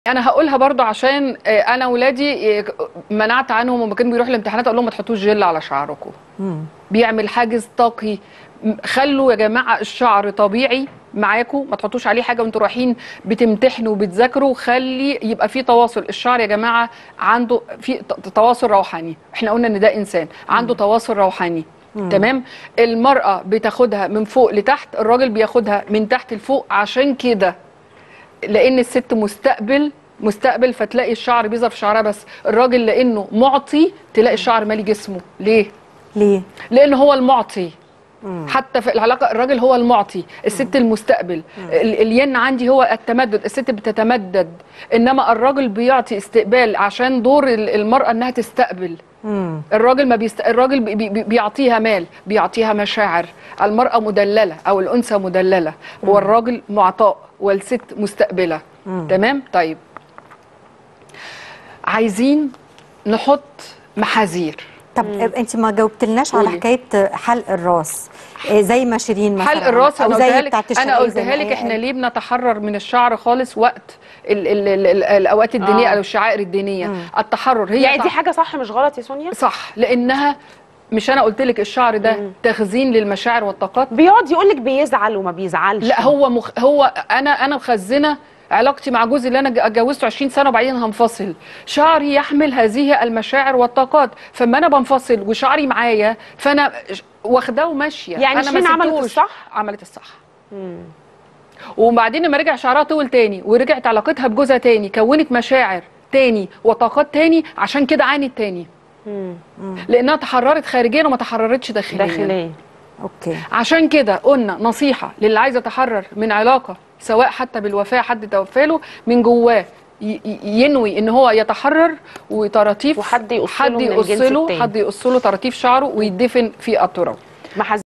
انا هقولها برضو عشان آه، انا ولادي آه، منعت عنهم وما كانوا بيروحوا الامتحانات اقول لهم ما تحطوش جل على شعركم بيعمل حاجز طاقي م- خلوا يا جماعه الشعر طبيعي معاكم ما تحطوش عليه حاجه وانتوا رايحين بتمتحنوا وبتذاكروا خلي يبقى في تواصل الشعر يا جماعه عنده في ت- تواصل روحاني احنا قلنا ان ده انسان عنده تواصل روحاني تمام المراه بتاخدها من فوق لتحت الراجل بياخدها من تحت لفوق عشان كده لان الست مستقبل مستقبل فتلاقي الشعر بيظهر في شعرها بس الراجل لانه معطي تلاقي الشعر مالي جسمه ليه ليه؟ لان هو المعطي حتى في العلاقه الراجل هو المعطي الست المستقبل ال- الين عندي هو التمدد الست بتتمدد انما الراجل بيعطي استقبال عشان دور ال- المراه انها تستقبل مم. الراجل ما بيست... الراجل بي... بي... بيعطيها مال بيعطيها مشاعر المرأة مدللة أو الأنثى مدللة والراجل معطاء والست مستقبلة تمام طيب عايزين نحط محاذير طب انت ما جاوبتلناش على قولي. حكايه حلق الراس إيه زي ما شيرين مثلا حلق الراس او انا زي قلتها لك بتاعت انا الشرقية زي قلتها ما لك هي احنا قالت. ليه بنتحرر من الشعر خالص وقت ال ال ال ال الاوقات الدينيه آه. او الشعائر الدينيه التحرر هي يعني دي تع- حاجه صح مش غلط يا سونيا صح لانها مش انا قلت لك الشعر ده تخزين للمشاعر والطاقات بيقعد يقول لك بيزعل وما بيزعلش لا هو مخ... هو انا انا مخزنه علاقتي مع جوزي اللي انا ج- اتجوزته 20 سنه وبعدين هنفصل شعري يحمل هذه المشاعر والطاقات فما انا بنفصل وشعري معايا فانا ش- واخداه وماشيه يعني انا ما شيرين عملت سبتوش. الصح؟ عملت الصح وبعدين لما رجع شعرها طول تاني ورجعت علاقتها بجوزها تاني كونت مشاعر تاني وطاقات تاني عشان كده عانت تاني لانها تحررت خارجيا وما تحررتش داخليا داخليه اوكي عشان كده قلنا نصيحة للي عايز يتحرر من علاقة سواء حتى بالوفاة حد توفاله من جواه ي- ي- ينوي ان هو يتحرر وطراطيف وحد يقص له حد من الجنس يقص له التاني. حد يقص له طراطيف شعره ويدفن في التراب محز